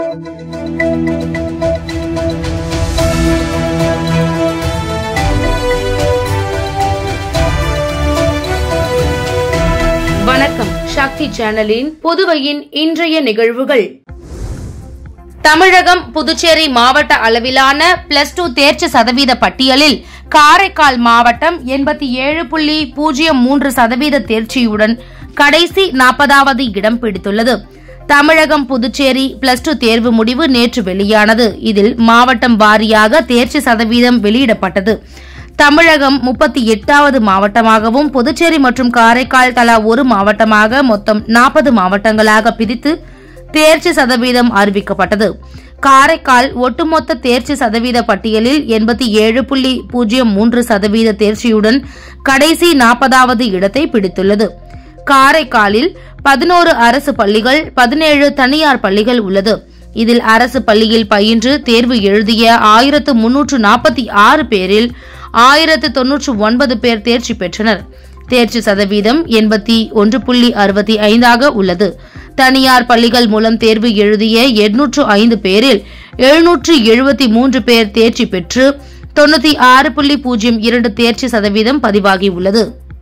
வணக்கம் சக்தி சேனலின் புதுவையின் இன்றைய நிகழ்வுகள் தமிழகம் புதுச்சேரி மாவட்ட அளவிலான பிளஸ் டூ தேர்ச்சி சதவீத பட்டியலில் காரைக்கால் மாவட்டம் எண்பத்தி ஏழு புள்ளி பூஜ்ஜியம் மூன்று சதவீத தேர்ச்சியுடன் கடைசி நாற்பதாவது இடம் பிடித்துள்ளது தமிழகம் புதுச்சேரி பிளஸ் டூ தேர்வு முடிவு நேற்று வெளியானது இதில் மாவட்டம் வாரியாக தேர்ச்சி சதவீதம் வெளியிடப்பட்டது தமிழகம் முப்பத்தி எட்டாவது மாவட்டமாகவும் புதுச்சேரி மற்றும் காரைக்கால் தலா ஒரு மாவட்டமாக மொத்தம் நாற்பது மாவட்டங்களாக பிரித்து தேர்ச்சி சதவீதம் அறிவிக்கப்பட்டது காரைக்கால் ஒட்டுமொத்த தேர்ச்சி சதவீத பட்டியலில் எண்பத்தி ஏழு புள்ளி பூஜ்ஜியம் மூன்று சதவீத தேர்ச்சியுடன் கடைசி நாற்பதாவது இடத்தை பிடித்துள்ளது காரைக்காலில் பதினோரு அரசு பள்ளிகள் பதினேழு தனியார் பள்ளிகள் உள்ளது இதில் அரசு பள்ளியில் பயின்று தேர்வு எழுதிய ஆயிரத்து முன்னூற்று நாற்பத்தி ஆறு பேரில் ஆயிரத்து தொன்னூற்று ஒன்பது பேர் தேர்ச்சி பெற்றனர் தேர்ச்சி சதவீதம் எண்பத்தி ஒன்று புள்ளி அறுபத்தி ஐந்தாக உள்ளது தனியார் பள்ளிகள் மூலம் தேர்வு எழுதிய எண்ணூற்று ஐந்து பேரில் எழுநூற்று எழுபத்தி மூன்று பேர் தேர்ச்சி பெற்று தொண்ணூத்தி ஆறு புள்ளி பூஜ்ஜியம் இரண்டு தேர்ச்சி சதவீதம் பதிவாகியுள்ளது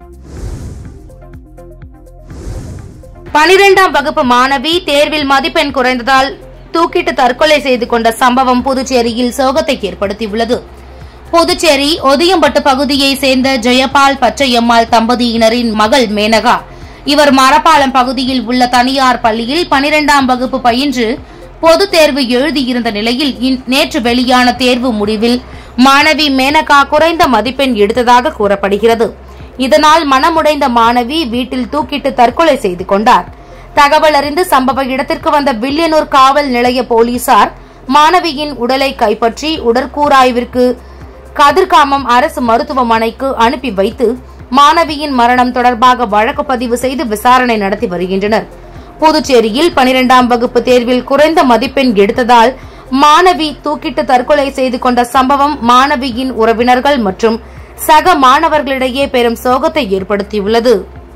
பனிரெண்டாம் வகுப்பு மாணவி தேர்வில் மதிப்பெண் குறைந்ததால் தூக்கிட்டு தற்கொலை செய்து கொண்ட சம்பவம் புதுச்சேரியில் சோகத்தை ஏற்படுத்தியுள்ளது புதுச்சேரி ஒதியம்பட்டு பகுதியை சேர்ந்த ஜெயபால் பச்சையம்மாள் தம்பதியினரின் மகள் மேனகா இவர் மரப்பாலம் பகுதியில் உள்ள தனியார் பள்ளியில் பனிரெண்டாம் வகுப்பு பயின்று பொதுத் தேர்வு எழுதியிருந்த நிலையில் இன்- நேற்று வெளியான தேர்வு முடிவில் மாணவி மேனகா குறைந்த மதிப்பெண் எடுத்ததாக கூறப்படுகிறது இதனால் மனமுடைந்த மாணவி வீட்டில் தூக்கிட்டு தற்கொலை செய்து கொண்டார் தகவல் அறிந்து சம்பவ இடத்திற்கு வந்த வில்லியனூர் காவல் நிலைய போலீசார் மாணவியின் உடலை கைப்பற்றி உடற்கூராய்விற்கு கதிர்காமம் அரசு மருத்துவமனைக்கு அனுப்பி வைத்து மாணவியின் மரணம் தொடர்பாக வழக்கு பதிவு செய்து விசாரணை நடத்தி வருகின்றனர் புதுச்சேரியில் பனிரெண்டாம் வகுப்பு தேர்வில் குறைந்த மதிப்பெண் எடுத்ததால் மாணவி தூக்கிட்டு தற்கொலை செய்து கொண்ட சம்பவம் மாணவியின் உறவினர்கள் மற்றும் சக மாணவர்களிடையே பெரும் சோகத்தை ஏற்படுத்தியுள்ளது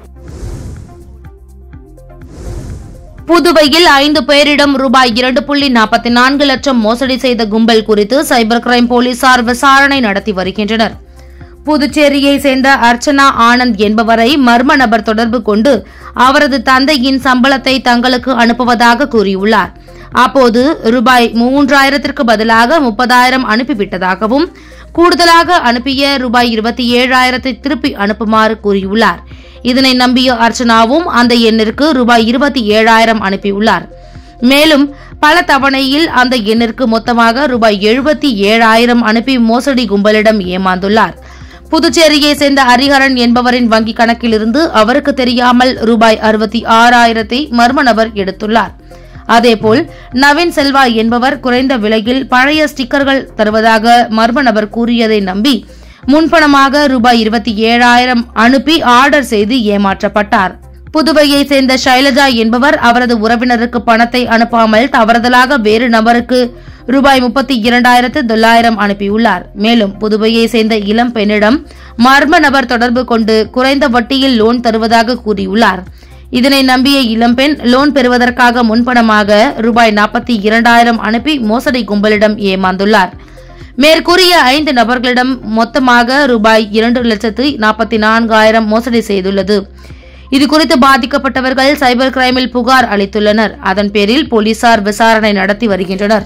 புதுவையில் ஐந்து பேரிடம் ரூபாய் இரண்டு புள்ளி நாற்பத்தி நான்கு லட்சம் மோசடி செய்த கும்பல் குறித்து சைபர் கிரைம் போலீசார் விசாரணை நடத்தி வருகின்றனர் புதுச்சேரியை சேர்ந்த அர்ச்சனா ஆனந்த் என்பவரை மர்ம நபர் தொடர்பு கொண்டு அவரது தந்தையின் சம்பளத்தை தங்களுக்கு அனுப்புவதாக கூறியுள்ளார் அப்போது ரூபாய் மூன்றாயிரத்திற்கு பதிலாக முப்பதாயிரம் அனுப்பிவிட்டதாகவும் கூடுதலாக அனுப்பிய ரூபாய் இருபத்தி ஏழாயிரத்தை திருப்பி அனுப்புமாறு கூறியுள்ளார் இதனை நம்பிய அர்ச்சனாவும் அந்த எண்ணிற்கு ரூபாய் இருபத்தி ஏழாயிரம் அனுப்பியுள்ளார் மேலும் பல தவணையில் அந்த எண்ணிற்கு மொத்தமாக ரூபாய் எழுபத்தி ஏழாயிரம் அனுப்பி மோசடி கும்பலிடம் ஏமாந்துள்ளார் புதுச்சேரியை சேர்ந்த ஹரிஹரன் என்பவரின் வங்கி கணக்கிலிருந்து அவருக்கு தெரியாமல் ரூபாய் அறுபத்தி ஆறாயிரத்தை மர்ம நபர் எடுத்துள்ளார் அதேபோல் நவீன் செல்வா என்பவர் குறைந்த விலையில் பழைய ஸ்டிக்கர்கள் தருவதாக மர்ம நபர் கூறியதை நம்பி முன்பணமாக ரூபாய் இருபத்தி ஏழாயிரம் அனுப்பி ஆர்டர் செய்து ஏமாற்றப்பட்டார் புதுவையை சேர்ந்த ஷைலஜா என்பவர் அவரது உறவினருக்கு பணத்தை அனுப்பாமல் தவறுதலாக வேறு நபருக்கு ரூபாய் முப்பத்தி இரண்டாயிரத்து தொள்ளாயிரம் அனுப்பியுள்ளார் மேலும் புதுவையை சேர்ந்த இளம் பெண்ணிடம் மர்ம நபர் தொடர்பு கொண்டு குறைந்த வட்டியில் லோன் தருவதாக கூறியுள்ளார் இதனை நம்பிய இளம்பெண் லோன் பெறுவதற்காக முன்பணமாக ரூபாய் நாற்பத்தி இரண்டாயிரம் அனுப்பி மோசடி கும்பலிடம் ஏமாந்துள்ளார் மேற்கூறிய ஐந்து நபர்களிடம் மொத்தமாக ரூபாய் இரண்டு லட்சத்து நாற்பத்தி நான்காயிரம் மோசடி செய்துள்ளது இதுகுறித்து பாதிக்கப்பட்டவர்கள் சைபர் கிரைமில் புகார் அளித்துள்ளனர் அதன் பேரில் போலீசார் விசாரணை நடத்தி வருகின்றனர்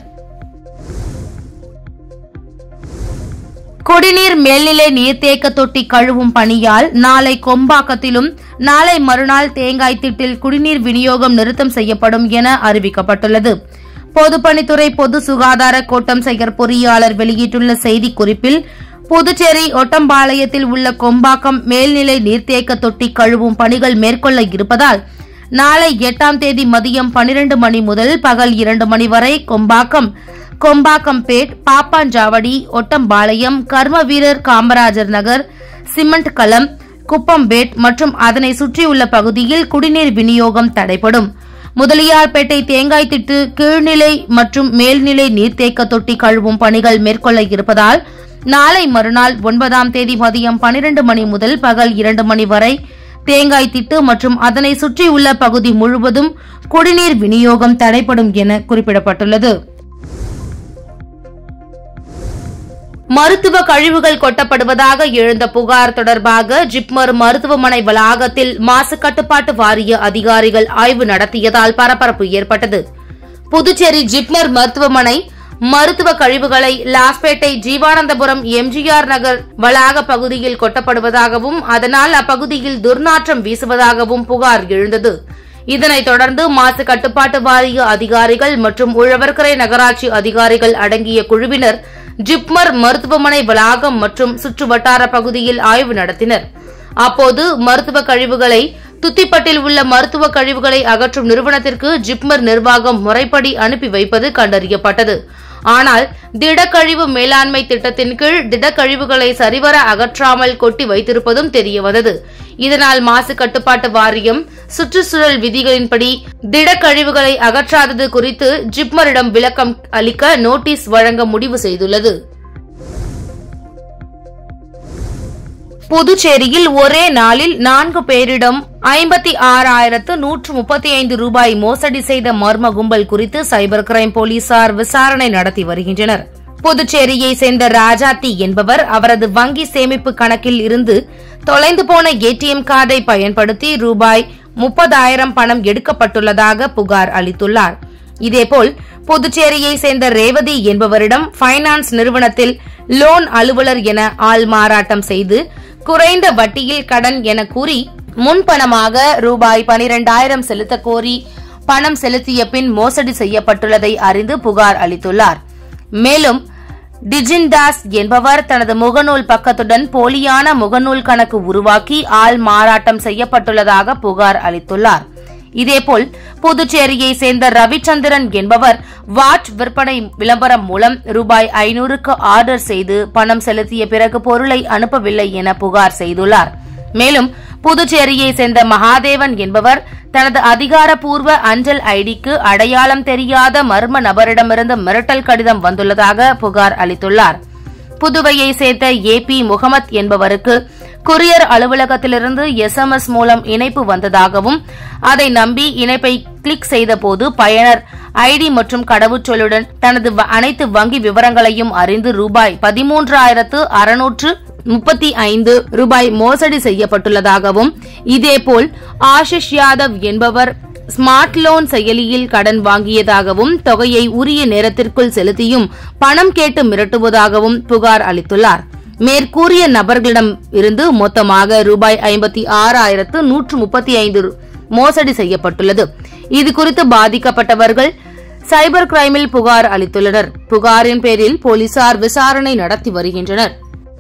குடிநீர் மேல்நிலை நீர்த்தேக்க தொட்டி கழுவும் பணியால் நாளை கொம்பாக்கத்திலும் நாளை மறுநாள் தேங்காய் திட்டில் குடிநீர் விநியோகம் நிறுத்தம் செய்யப்படும் என அறிவிக்கப்பட்டுள்ளது பொதுப்பணித்துறை பொது சுகாதார கோட்டம் செயற் பொறியாளர் வெளியிட்டுள்ள செய்திக்குறிப்பில் புதுச்சேரி ஒட்டம்பாளையத்தில் உள்ள கொம்பாக்கம் மேல்நிலை நீர்த்தேக்க தொட்டி கழுவும் பணிகள் மேற்கொள்ள இருப்பதால் நாளை எட்டாம் தேதி மதியம் பனிரெண்டு மணி முதல் பகல் இரண்டு மணி வரை கொம்பாக்கம் கொம்பாக்கம்பேட் பாப்பாஞ்சாவடி ஒட்டம்பாளையம் கர்மவீரர் காமராஜர் நகர் சிமெண்ட் களம் குப்பம்பேட் மற்றும் அதனை சுற்றியுள்ள பகுதியில் குடிநீர் விநியோகம் தடைப்படும் முதலியார்பேட்டை தேங்காய் திட்டு கீழ்நிலை மற்றும் மேல்நிலை நீர்த்தேக்க தொட்டி கழுவும் பணிகள் மேற்கொள்ள இருப்பதால் நாளை மறுநாள் ஒன்பதாம் தேதி மதியம் பனிரெண்டு மணி முதல் பகல் இரண்டு மணி வரை தேங்காய் திட்டு மற்றும் அதனை சுற்றியுள்ள பகுதி முழுவதும் குடிநீர் விநியோகம் தடைப்படும் என குறிப்பிடப்பட்டுள்ளது மருத்துவ கழிவுகள் கொட்டப்படுவதாக எழுந்த புகார் தொடர்பாக ஜிப்மர் மருத்துவமனை வளாகத்தில் மாசு கட்டுப்பாட்டு வாரிய அதிகாரிகள் ஆய்வு நடத்தியதால் பரபரப்பு ஏற்பட்டது புதுச்சேரி ஜிப்மர் மருத்துவமனை மருத்துவ கழிவுகளை லாஸ்பேட்டை ஜீவானந்தபுரம் எம்ஜிஆர் நகர் வளாக பகுதியில் கொட்டப்படுவதாகவும் அதனால் அப்பகுதியில் துர்நாற்றம் வீசுவதாகவும் புகார் எழுந்தது இதனைத் தொடர்ந்து மாசு கட்டுப்பாட்டு வாரிய அதிகாரிகள் மற்றும் உழவர்கரை நகராட்சி அதிகாரிகள் அடங்கிய குழுவினர் ஜிப்மர் மருத்துவமனை வளாகம் மற்றும் சுற்றுவட்டார பகுதியில் ஆய்வு நடத்தினர் அப்போது மருத்துவ கழிவுகளை துத்திப்பட்டில் உள்ள மருத்துவ கழிவுகளை அகற்றும் நிறுவனத்திற்கு ஜிப்மர் நிர்வாகம் முறைப்படி அனுப்பி வைப்பது கண்டறியப்பட்டது ஆனால் திடக்கழிவு மேலாண்மை திட்டத்தின் கீழ் திடக்கழிவுகளை சரிவர அகற்றாமல் கொட்டி வைத்திருப்பதும் தெரியவந்தது இதனால் மாசு கட்டுப்பாட்டு வாரியம் சுற்றுச்சூழல் விதிகளின்படி திடக்கழிவுகளை அகற்றாதது குறித்து ஜிப்மரிடம் விளக்கம் அளிக்க நோட்டீஸ் வழங்க முடிவு செய்துள்ளது புதுச்சேரியில் ஒரே நாளில் நான்கு பேரிடம் ஐம்பத்தி ஆறாயிரத்து நூற்று முப்பத்தி ஐந்து ரூபாய் மோசடி செய்த மர்ம கும்பல் குறித்து சைபர் கிரைம் போலீசார் விசாரணை நடத்தி வருகின்றனர் புதுச்சேரியை சேர்ந்த ராஜாத்தி என்பவர் அவரது வங்கி சேமிப்பு கணக்கில் இருந்து தொலைந்து போன ஏடிஎம் கார்டை பயன்படுத்தி ரூபாய் முப்பதாயிரம் பணம் எடுக்கப்பட்டுள்ளதாக புகார் அளித்துள்ளார் இதேபோல் புதுச்சேரியை சேர்ந்த ரேவதி என்பவரிடம் பைனான்ஸ் நிறுவனத்தில் லோன் அலுவலர் என ஆள் மாறாட்டம் செய்து குறைந்த வட்டியில் கடன் என கூறி முன்பணமாக ரூபாய் பனிரெண்டாயிரம் செலுத்த கோரி பணம் செலுத்திய பின் மோசடி செய்யப்பட்டுள்ளதை அறிந்து புகார் அளித்துள்ளார் மேலும் டிஜின்தாஸ் என்பவர் தனது முகநூல் பக்கத்துடன் போலியான முகநூல் கணக்கு உருவாக்கி ஆள் மாறாட்டம் செய்யப்பட்டுள்ளதாக புகார் அளித்துள்ளார் இதேபோல் புதுச்சேரியை சேர்ந்த ரவிச்சந்திரன் என்பவர் வாட் விற்பனை விளம்பரம் மூலம் ரூபாய் ஐநூறுக்கு ஆர்டர் செய்து பணம் செலுத்திய பிறகு பொருளை அனுப்பவில்லை என புகார் செய்துள்ளார் மேலும் புதுச்சேரியை சேர்ந்த மகாதேவன் என்பவர் தனது அதிகாரப்பூர்வ அஞ்சல் ஐடிக்கு அடையாளம் தெரியாத மர்ம நபரிடமிருந்து மிரட்டல் கடிதம் வந்துள்ளதாக புகார் அளித்துள்ளார் புதுவையை சேர்ந்த ஏ பி முகமத் என்பவருக்கு கொரியர் அலுவலகத்திலிருந்து எஸ்எம்எஸ் மூலம் இணைப்பு வந்ததாகவும் அதை நம்பி இணைப்பை கிளிக் செய்தபோது பயனர் ஐடி மற்றும் கடவுச்சொல்லுடன் தனது வ- அனைத்து வங்கி விவரங்களையும் அறிந்து ரூபாய் பதிமூன்றாயிரத்து அறுநூற்று முப்பத்தி ஐந்து ரூபாய் மோசடி செய்யப்பட்டுள்ளதாகவும் இதேபோல் ஆஷிஷ் யாதவ் என்பவர் ஸ்மார்ட் லோன் செயலியில் கடன் வாங்கியதாகவும் தொகையை உரிய நேரத்திற்குள் செலுத்தியும் பணம் கேட்டு மிரட்டுவதாகவும் புகார் அளித்துள்ளார் மேற்கூறிய நபர்களிடம் இருந்து மொத்தமாக ரூபாய் ஐம்பத்தி ஆறாயிரத்து நூற்று முப்பத்தி ஐந்து மோசடி செய்யப்பட்டுள்ளது இது குறித்து பாதிக்கப்பட்டவர்கள் சைபர் கிரைமில் புகார் அளித்துள்ளனர் புகாரின் பேரில் போலீசார் விசாரணை நடத்தி வருகின்றனர்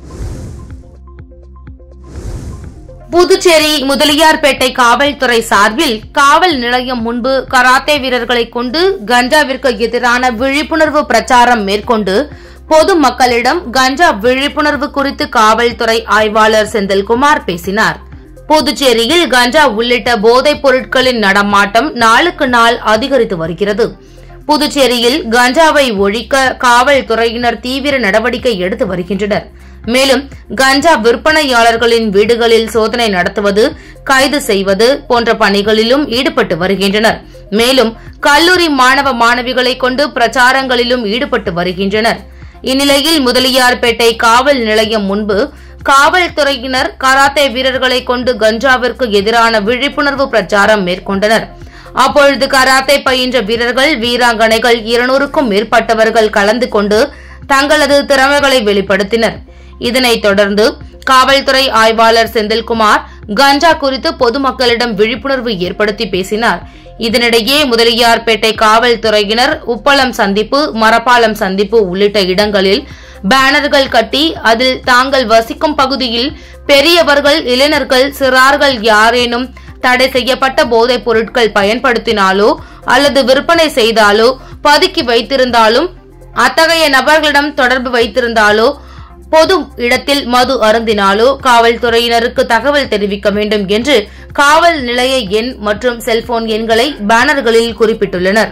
புதுச்சேரி முதலியார்பேட்டை காவல்துறை சார்பில் காவல் நிலையம் முன்பு கராத்தே வீரர்களை கொண்டு கஞ்சாவிற்கு எதிரான விழிப்புணர்வு பிரச்சாரம் மேற்கொண்டு பொது மக்களிடம் கஞ்சா விழிப்புணர்வு குறித்து காவல்துறை ஆய்வாளர் செந்தில்குமார் பேசினார் புதுச்சேரியில் கஞ்சா உள்ளிட்ட போதைப் பொருட்களின் நடமாட்டம் நாளுக்கு நாள் அதிகரித்து வருகிறது புதுச்சேரியில் கஞ்சாவை ஒழிக்க காவல்துறையினர் தீவிர நடவடிக்கை எடுத்து வருகின்றனர் மேலும் கஞ்சா விற்பனையாளர்களின் வீடுகளில் சோதனை நடத்துவது கைது செய்வது போன்ற பணிகளிலும் ஈடுபட்டு வருகின்றனர் மேலும் கல்லூரி மாணவ மாணவிகளை கொண்டு பிரச்சாரங்களிலும் ஈடுபட்டு வருகின்றனர் இந்நிலையில் முதலியார்பேட்டை காவல் நிலையம் முன்பு காவல்துறையினர் கராத்தே வீரர்களை கொண்டு கஞ்சாவிற்கு எதிரான விழிப்புணர்வு பிரச்சாரம் மேற்கொண்டனர் அப்பொழுது கராத்தே பயின்ற வீரர்கள் வீராங்கனைகள் இருநூறுக்கும் மேற்பட்டவர்கள் கலந்து கொண்டு தங்களது திறமைகளை வெளிப்படுத்தினர் இதனைத் தொடர்ந்து காவல்துறை ஆய்வாளர் செந்தில்குமார் கஞ்சா குறித்து பொதுமக்களிடம் விழிப்புணர்வு ஏற்படுத்தி பேசினார் இதனிடையே முதலியார்பேட்டை காவல்துறையினர் உப்பளம் சந்திப்பு மரப்பாலம் சந்திப்பு உள்ளிட்ட இடங்களில் பேனர்கள் கட்டி அதில் தாங்கள் வசிக்கும் பகுதியில் பெரியவர்கள் இளைஞர்கள் சிறார்கள் யாரேனும் தடை செய்யப்பட்ட போதைப் பொருட்கள் பயன்படுத்தினாலோ அல்லது விற்பனை செய்தாலோ பதுக்கி வைத்திருந்தாலும் அத்தகைய நபர்களிடம் தொடர்பு வைத்திருந்தாலோ பொது இடத்தில் மது அருந்தினாலோ காவல்துறையினருக்கு தகவல் தெரிவிக்க வேண்டும் என்று காவல் நிலைய எண் மற்றும் செல்போன் எண்களை பேனர்களில் குறிப்பிட்டுள்ளனர்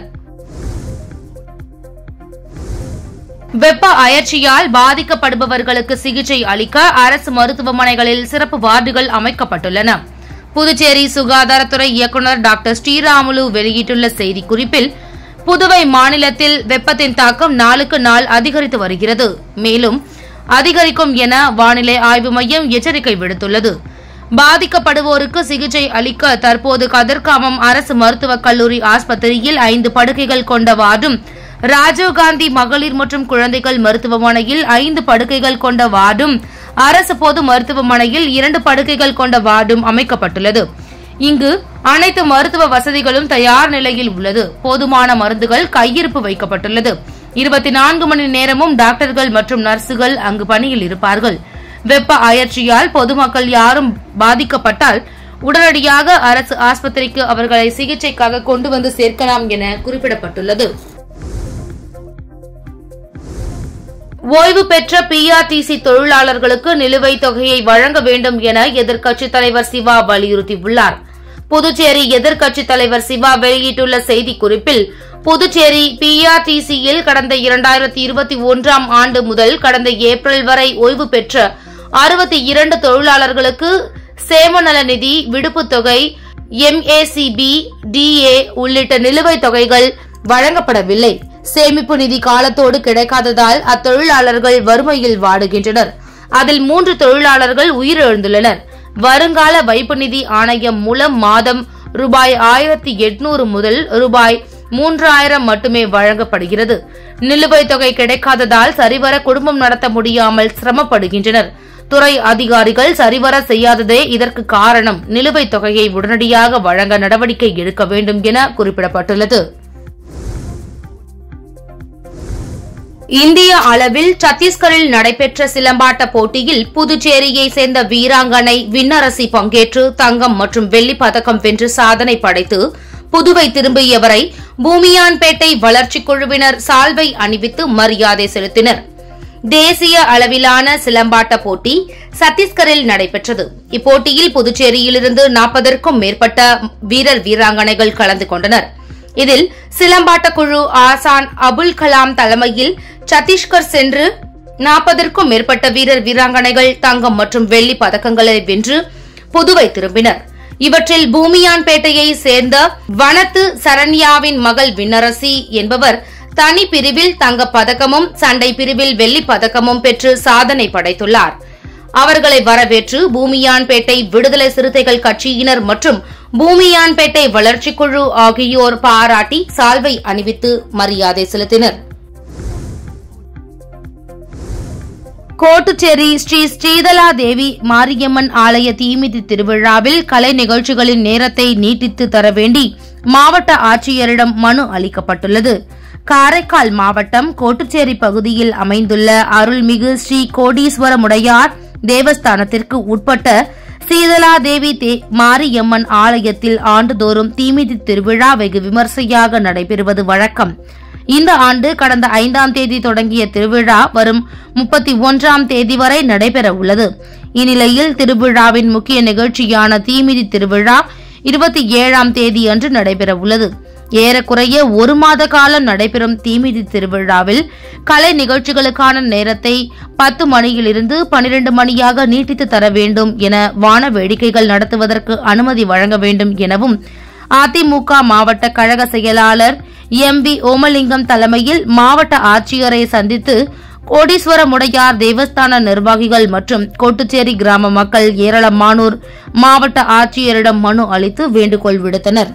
வெப்ப அயற்சியால் பாதிக்கப்படுபவர்களுக்கு சிகிச்சை அளிக்க அரசு மருத்துவமனைகளில் சிறப்பு வார்டுகள் அமைக்கப்பட்டுள்ளன புதுச்சேரி சுகாதாரத்துறை இயக்குநர் டாக்டர் ஸ்ரீராமுலு வெளியிட்டுள்ள செய்திக்குறிப்பில் புதுவை மாநிலத்தில் வெப்பத்தின் தாக்கம் நாளுக்கு நாள் அதிகரித்து வருகிறது மேலும் அதிகரிக்கும் என வானிலை ஆய்வு மையம் எச்சரிக்கை விடுத்துள்ளது பாதிக்கப்படுவோருக்கு சிகிச்சை அளிக்க தற்போது கதிர்காமம் அரசு மருத்துவக் கல்லூரி ஆஸ்பத்திரியில் ஐந்து படுக்கைகள் கொண்ட வார்டும் ராஜீவ்காந்தி மகளிர் மற்றும் குழந்தைகள் மருத்துவமனையில் ஐந்து படுக்கைகள் கொண்ட வார்டும் அரசு பொது மருத்துவமனையில் இரண்டு படுக்கைகள் கொண்ட வார்டும் அமைக்கப்பட்டுள்ளது இங்கு அனைத்து மருத்துவ வசதிகளும் தயார் நிலையில் உள்ளது போதுமான மருந்துகள் கையிருப்பு வைக்கப்பட்டுள்ளது இருபத்தி நான்கு மணி நேரமும் டாக்டர்கள் மற்றும் நர்சுகள் அங்கு பணியில் இருப்பார்கள் வெப்ப அயற்சியால் பொதுமக்கள் யாரும் பாதிக்கப்பட்டால் உடனடியாக அரசு ஆஸ்பத்திரிக்கு அவர்களை சிகிச்சைக்காக கொண்டு வந்து சேர்க்கலாம் என குறிப்பிடப்பட்டுள்ளது ஓய்வு பெற்ற பிஆர்டிசி தொழிலாளர்களுக்கு நிலுவைத் தொகையை வழங்க வேண்டும் என எதிர்க்கட்சித் தலைவர் சிவா வலியுறுத்தியுள்ளார் புதுச்சேரி எதிர்க்கட்சித் தலைவர் சிவா வெளியிட்டுள்ள செய்திக்குறிப்பில் புதுச்சேரி பிஆர்டிசியில் கடந்த இரண்டாயிரத்தி இருபத்தி ஒன்றாம் ஆண்டு முதல் கடந்த ஏப்ரல் வரை ஓய்வு பெற்ற அறுபத்தி இரண்டு தொழிலாளர்களுக்கு சேமநல நிதி விடுப்புத் தொகை எம்ஏசிபி டிஏ உள்ளிட்ட நிலுவைத் தொகைகள் வழங்கப்படவில்லை சேமிப்பு நிதி காலத்தோடு கிடைக்காததால் அத்தொழிலாளர்கள் வறுமையில் வாடுகின்றனர் அதில் மூன்று தொழிலாளர்கள் உயிரிழந்துள்ளனர் வருங்கால வைப்பு நிதி ஆணையம் மூலம் மாதம் ரூபாய் ஆயிரத்தி எட்நூறு முதல் ரூபாய் மூன்றாயிரம் மட்டுமே வழங்கப்படுகிறது நிலுவைத் தொகை கிடைக்காததால் சரிவர குடும்பம் நடத்த முடியாமல் சிரமப்படுகின்றனர் துறை அதிகாரிகள் சரிவர செய்யாததே இதற்கு காரணம் நிலுவைத் தொகையை உடனடியாக வழங்க நடவடிக்கை எடுக்க வேண்டும் என குறிப்பிடப்பட்டுள்ளது இந்திய அளவில் சத்தீஸ்கரில் நடைபெற்ற சிலம்பாட்ட போட்டியில் புதுச்சேரியை சேர்ந்த வீராங்கனை விண்ணரசி பங்கேற்று தங்கம் மற்றும் வெள்ளிப் பதக்கம் வென்று சாதனை படைத்து புதுவை திரும்பியவரை பூமியான்பேட்டை வளர்ச்சிக் குழுவினர் சால்வை அணிவித்து மரியாதை செலுத்தினர் தேசிய அளவிலான சிலம்பாட்ட போட்டி சத்தீஸ்கரில் நடைபெற்றது இப்போட்டியில் புதுச்சேரியிலிருந்து நாற்பதற்கும் மேற்பட்ட வீரர் வீராங்கனைகள் கலந்து கொண்டனர் இதில் சிலம்பாட்ட குழு ஆசான் அபுல் கலாம் தலைமையில் சத்தீஸ்கர் சென்று நாற்பதற்கும் மேற்பட்ட வீரர் வீராங்கனைகள் தங்கம் மற்றும் வெள்ளி பதக்கங்களை வென்று புதுவை திரும்பினர் இவற்றில் பூமியான்பேட்டையை சேர்ந்த வனத்து சரண்யாவின் மகள் விண்ணரசி என்பவர் தனி பிரிவில் தங்கப் பதக்கமும் சண்டை பிரிவில் வெள்ளிப் பதக்கமும் பெற்று சாதனை படைத்துள்ளார் அவர்களை வரவேற்று பூமியான்பேட்டை விடுதலை சிறுத்தைகள் கட்சியினர் மற்றும் பூமியான்பேட்டை வளர்ச்சிக் குழு ஆகியோர் பாராட்டி சால்வை அணிவித்து மரியாதை செலுத்தினர் கோட்டுச்சேரி ஸ்ரீ ஸ்ரீதலா தேவி மாரியம்மன் ஆலய தீமிதி திருவிழாவில் கலை நிகழ்ச்சிகளின் நேரத்தை நீட்டித்து தர வேண்டி மாவட்ட ஆட்சியரிடம் மனு அளிக்கப்பட்டுள்ளது காரைக்கால் மாவட்டம் கோட்டுச்சேரி பகுதியில் அமைந்துள்ள அருள்மிகு ஸ்ரீ கோடீஸ்வரமுடையார் தேவஸ்தானத்திற்கு உட்பட்ட சீதலா தேவி தே- மாரியம்மன் ஆலயத்தில் ஆண்டுதோறும் தீமிதி திருவிழா வெகு விமர்சையாக நடைபெறுவது வழக்கம் இந்த ஆண்டு கடந்த ஐந்தாம் தேதி தொடங்கிய திருவிழா வரும் முப்பத்தி ஒன்றாம் தேதி வரை நடைபெற உள்ளது இந்நிலையில் திருவிழாவின் முக்கிய நிகழ்ச்சியான தீமிதி திருவிழா இருபத்தி ஏழாம் தேதியன்று நடைபெற உள்ளது ஏறக்குறைய ஒரு மாத காலம் நடைபெறும் தீமிதி திருவிழாவில் கலை நிகழ்ச்சிகளுக்கான நேரத்தை பத்து மணியிலிருந்து பனிரெண்டு மணியாக நீட்டித்து தர வேண்டும் என வான வேடிக்கைகள் நடத்துவதற்கு அனுமதி வழங்க வேண்டும் எனவும் அதிமுக மாவட்ட கழக செயலாளர் எம் வி ஓமலிங்கம் தலைமையில் மாவட்ட ஆட்சியரை சந்தித்து கோடீஸ்வரமுடையார் தேவஸ்தான நிர்வாகிகள் மற்றும் கோட்டுச்சேரி கிராம மக்கள் ஏராளமானோர் மாவட்ட ஆட்சியரிடம் மனு அளித்து வேண்டுகோள் விடுத்தனர்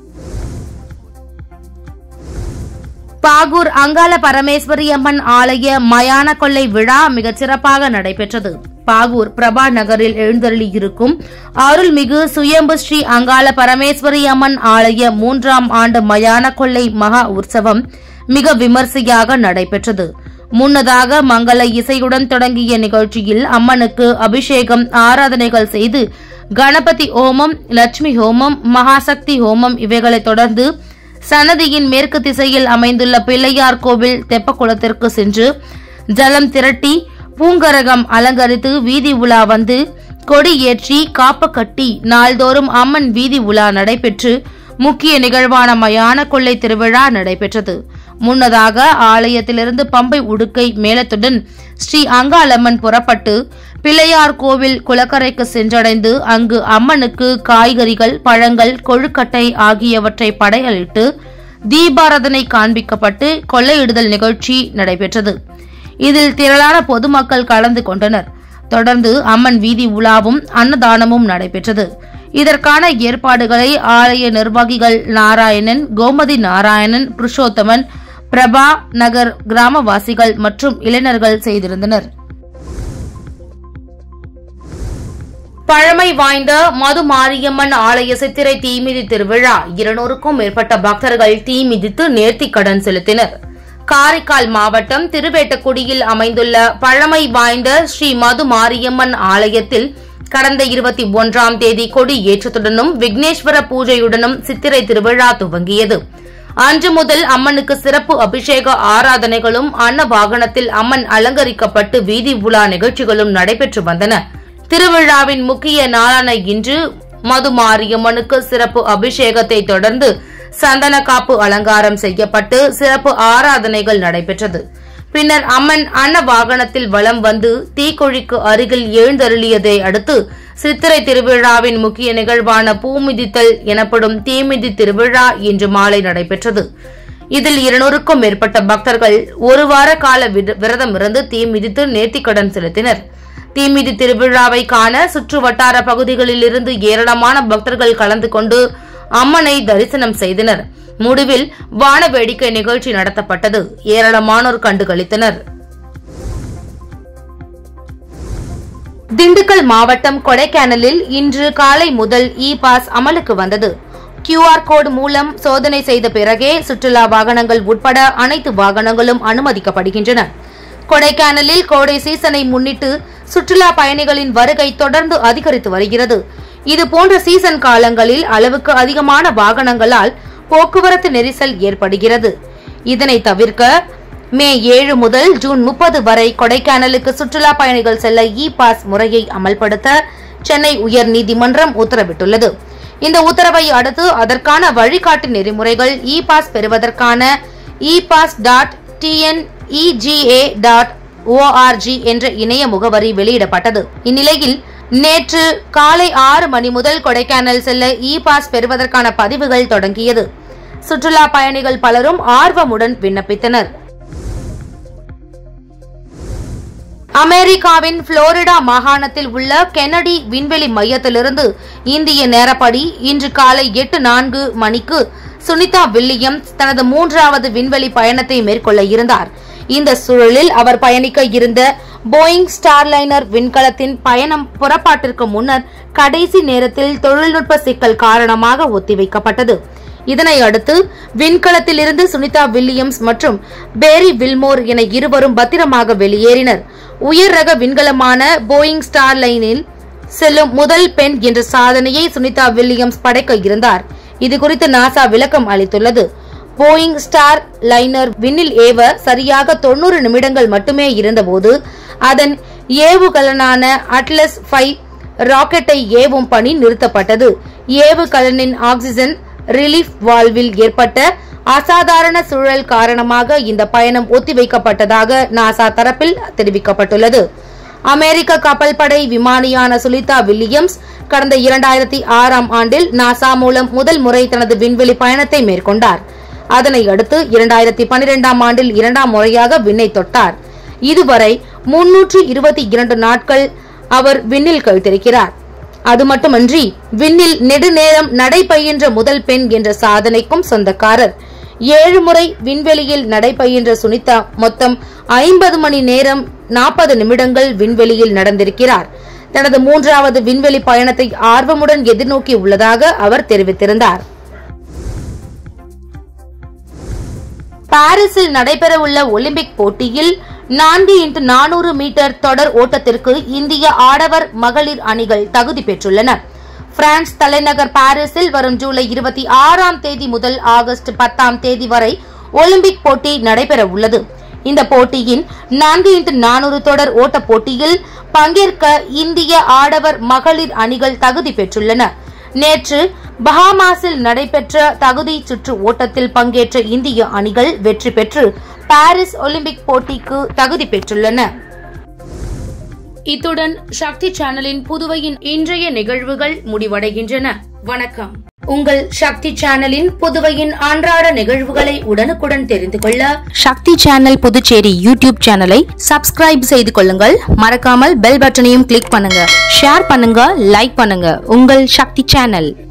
பாகூர் அங்காள பரமேஸ்வரி அம்மன் ஆலய மயான கொள்ளை விழா மிகச் சிறப்பாக நடைபெற்றது பாகூர் பிரபா நகரில் எழுந்தருளியிருக்கும் அருள்மிகு சுயம்பு ஸ்ரீ அங்காள பரமேஸ்வரி அம்மன் ஆலய மூன்றாம் ஆண்டு மயான கொள்ளை மகா உற்சவம் மிக விமர்சையாக நடைபெற்றது முன்னதாக மங்கள இசையுடன் தொடங்கிய நிகழ்ச்சியில் அம்மனுக்கு அபிஷேகம் ஆராதனைகள் செய்து கணபதி ஹோமம் லட்சுமி ஹோமம் மகாசக்தி ஹோமம் இவைகளைத் தொடர்ந்து சன்னதியின் மேற்கு திசையில் அமைந்துள்ள பிள்ளையார் கோவில் தெப்பக்குளத்திற்கு சென்று ஜலம் திரட்டி பூங்கரகம் அலங்கரித்து வீதி உலா வந்து கொடி ஏற்றி காப்பு கட்டி நாள்தோறும் அம்மன் வீதி உலா நடைபெற்று முக்கிய நிகழ்வான மயான கொள்ளை திருவிழா நடைபெற்றது முன்னதாக ஆலயத்திலிருந்து பம்பை உடுக்கை மேளத்துடன் ஸ்ரீ அங்காளம்மன் புறப்பட்டு பிள்ளையார் கோவில் குளக்கரைக்கு சென்றடைந்து அங்கு அம்மனுக்கு காய்கறிகள் பழங்கள் கொழுக்கட்டை ஆகியவற்றை படையலிட்டு தீபாரதனை காண்பிக்கப்பட்டு கொள்ளையிடுதல் நிகழ்ச்சி நடைபெற்றது இதில் திரளான பொதுமக்கள் கலந்து கொண்டனர் தொடர்ந்து அம்மன் வீதி உலாவும் அன்னதானமும் நடைபெற்றது இதற்கான ஏற்பாடுகளை ஆலய நிர்வாகிகள் நாராயணன் கோமதி நாராயணன் புருஷோத்தமன் பிரபா நகர் கிராமவாசிகள் மற்றும் இளைஞர்கள் செய்திருந்தனர் பழமை வாய்ந்த மது மாரியம்மன் ஆலய சித்திரை தீமிதி திருவிழா இருநூறுக்கும் மேற்பட்ட பக்தர்கள் தீ மிதித்து நேர்த்திக் கடன் செலுத்தினர் காரைக்கால் மாவட்டம் திருவேட்டக்குடியில் அமைந்துள்ள பழமை வாய்ந்த ஸ்ரீ மது மாரியம்மன் ஆலயத்தில் கடந்த இருபத்தி ஒன்றாம் தேதி கொடி ஏற்றத்துடனும் விக்னேஸ்வர பூஜையுடனும் சித்திரை திருவிழா துவங்கியது அன்று முதல் அம்மனுக்கு சிறப்பு அபிஷேக ஆராதனைகளும் அன்ன வாகனத்தில் அம்மன் அலங்கரிக்கப்பட்டு வீதி உலா நிகழ்ச்சிகளும் நடைபெற்று வந்தன திருவிழாவின் முக்கிய நாளான இன்று மது மாரியம்மனுக்கு சிறப்பு அபிஷேகத்தை தொடர்ந்து சந்தன காப்பு அலங்காரம் செய்யப்பட்டு சிறப்பு ஆராதனைகள் நடைபெற்றது பின்னர் அம்மன் அன்ன வாகனத்தில் வலம் வந்து தீக்குழிக்கு அருகில் எழுந்தருளியதை அடுத்து சித்திரை திருவிழாவின் முக்கிய நிகழ்வான பூமிதித்தல் எனப்படும் தீமிதி திருவிழா இன்று மாலை நடைபெற்றது இதில் இருநூறுக்கும் மேற்பட்ட பக்தர்கள் ஒரு வார கால விர- விரதம் இருந்து தீ மிதித்து நேர்த்திக்கடன் செலுத்தினர் தீமிதி திருவிழாவை காண சுற்று வட்டார பகுதிகளில் இருந்து ஏராளமான பக்தர்கள் கலந்து கொண்டு அம்மனை தரிசனம் செய்தனர் முடிவில் வான வேடிக்கை நிகழ்ச்சி நடத்தப்பட்டது ஏராளமானோர் கண்டுகளித்தனர் திண்டுக்கல் மாவட்டம் கொடைக்கானலில் இன்று காலை முதல் இ பாஸ் அமலுக்கு வந்தது கியூஆர் கோடு மூலம் சோதனை செய்த பிறகே சுற்றுலா வாகனங்கள் உட்பட அனைத்து வாகனங்களும் அனுமதிக்கப்படுகின்றன கொடைக்கானலில் கோடை சீசனை முன்னிட்டு சுற்றுலா பயணிகளின் வருகை தொடர்ந்து அதிகரித்து வருகிறது இது போன்ற சீசன் காலங்களில் அளவுக்கு அதிகமான வாகனங்களால் போக்குவரத்து நெரிசல் ஏற்படுகிறது இதனை தவிர்க்க மே ஏழு முதல் ஜூன் முப்பது வரை கொடைக்கானலுக்கு சுற்றுலா பயணிகள் செல்ல இ பாஸ் முறையை அமல்படுத்த சென்னை உயர்நீதிமன்றம் உத்தரவிட்டுள்ளது இந்த உத்தரவை அடுத்து அதற்கான வழிகாட்டு நெறிமுறைகள் இ பாஸ் பெறுவதற்கான E pass dot TNEGA dot ORG என்ற இணைய முகவரி வெளியிடப்பட்டது இந்நிலையில் நேற்று காலை ஆறு மணி முதல் கொடைக்கானல் செல்ல இ பாஸ் பெறுவதற்கான பதிவுகள் தொடங்கியது சுற்றுலா பயணிகள் பலரும் ஆர்வமுடன் விண்ணப்பித்தனர் அமெரிக்காவின் புளோரிடா மாகாணத்தில் உள்ள கென்னடி விண்வெளி மையத்திலிருந்து இந்திய நேரப்படி இன்று காலை எட்டு நான்கு மணிக்கு சுனிதா வில்லியம்ஸ் தனது மூன்றாவது விண்வெளி பயணத்தை மேற்கொள்ள இருந்தார் இந்த சூழலில் அவர் பயணிக்க இருந்த போயிங் ஸ்டார்லைனர் விண்கலத்தின் பயணம் புறப்பாட்டிற்கு முன்னர் கடைசி நேரத்தில் தொழில்நுட்ப சிக்கல் காரணமாக ஒத்திவைக்கப்பட்டது இதனை அடுத்து விண்கலத்திலிருந்து சுனிதா வில்லியம்ஸ் மற்றும் பேரி வில்மோர் என இருவரும் பத்திரமாக வெளியேறினர் உயர் ரக விண்கலமான போயிங் ஸ்டார் லைனில் செல்லும் முதல் பெண் என்ற சாதனையை சுனிதா வில்லியம்ஸ் படைக்க இருந்தார் இது குறித்து நாசா விளக்கம் அளித்துள்ளது போயிங் ஸ்டார் லைனர் விண்ணில் ஏவ சரியாக தொண்ணூறு நிமிடங்கள் மட்டுமே இருந்தபோது அதன் ஏவுகலனான அட்லஸ் ஃபைவ் ராக்கெட்டை ஏவும் பணி நிறுத்தப்பட்டது ஏவுகலனின் ஆக்சிஜன் ரிலீஃப் வால்வில் ஏற்பட்ட அசாதாரண சூழல் காரணமாக இந்த பயணம் ஒத்திவைக்கப்பட்டதாக நாசா தரப்பில் தெரிவிக்கப்பட்டுள்ளது அமெரிக்க கப்பல் படை விமானியான சுனிதா வில்லியம்ஸ் கடந்த இரண்டாயிரத்தி ஆறாம் ஆண்டில் நாசா மூலம் முதல் முறை தனது விண்வெளி பயணத்தை மேற்கொண்டார் அதனை அடுத்து இரண்டாயிரத்தி பனிரெண்டாம் ஆண்டில் இரண்டாம் முறையாக விண்ணை தொட்டார் இதுவரை முன்னூற்று இருபத்தி இரண்டு நாட்கள் அவர் விண்ணில் கழித்திருக்கிறார் அது மட்டுமன்றி விண்ணில் நெடுநேரம் நடைபயின்ற முதல் பெண் என்ற சாதனைக்கும் சொந்தக்காரர் ஏழு முறை விண்வெளியில் நடைபயின்ற சுனிதா மொத்தம் ஐம்பது மணி நேரம் நாற்பது நிமிடங்கள் விண்வெளியில் நடந்திருக்கிறார் தனது மூன்றாவது விண்வெளி பயணத்தை ஆர்வமுடன் எதிர்நோக்கி உள்ளதாக அவர் தெரிவித்திருந்தார் பாரிஸில் நடைபெறவுள்ள ஒலிம்பிக் போட்டியில் நான்கு இன்டு நானூறு மீட்டர் தொடர் ஓட்டத்திற்கு இந்திய ஆடவர் மகளிர் அணிகள் தகுதி பெற்றுள்ளன பிரான்ஸ் தலைநகர் பாரிஸில் வரும் ஜூலை இருபத்தி ஆறாம் தேதி முதல் ஆகஸ்ட் பத்தாம் தேதி வரை ஒலிம்பிக் போட்டி நடைபெற உள்ளது இந்த போட்டியின் நான்கு இன்டு நானூறு தொடர் ஓட்ட போட்டியில் பங்கேற்க இந்திய ஆடவர் மகளிர் அணிகள் தகுதி பெற்றுள்ளன நேற்று பஹாமாஸில் நடைபெற்ற தகுதி சுற்று ஓட்டத்தில் பங்கேற்ற இந்திய அணிகள் வெற்றி பெற்று பாரிஸ் ஒலிம்பிக் போட்டிக்கு தகுதி பெற்றுள்ளன இத்துடன் சக்தி சேனலின் புதுவையின் இன்றைய நிகழ்வுகள் முடிவடைகின்றன வணக்கம் உங்கள் சக்தி சேனலின் புதுவையின் அன்றாட நிகழ்வுகளை உடனுக்குடன் தெரிந்து கொள்ள சக்தி சேனல் புதுச்சேரி யூடியூப் சேனலை சப்ஸ்கிரைப் செய்து கொள்ளுங்கள் மறக்காமல் பெல் பட்டனையும் கிளிக் பண்ணுங்க ஷேர் பண்ணுங்க லைக் பண்ணுங்க உங்கள் சக்தி சேனல்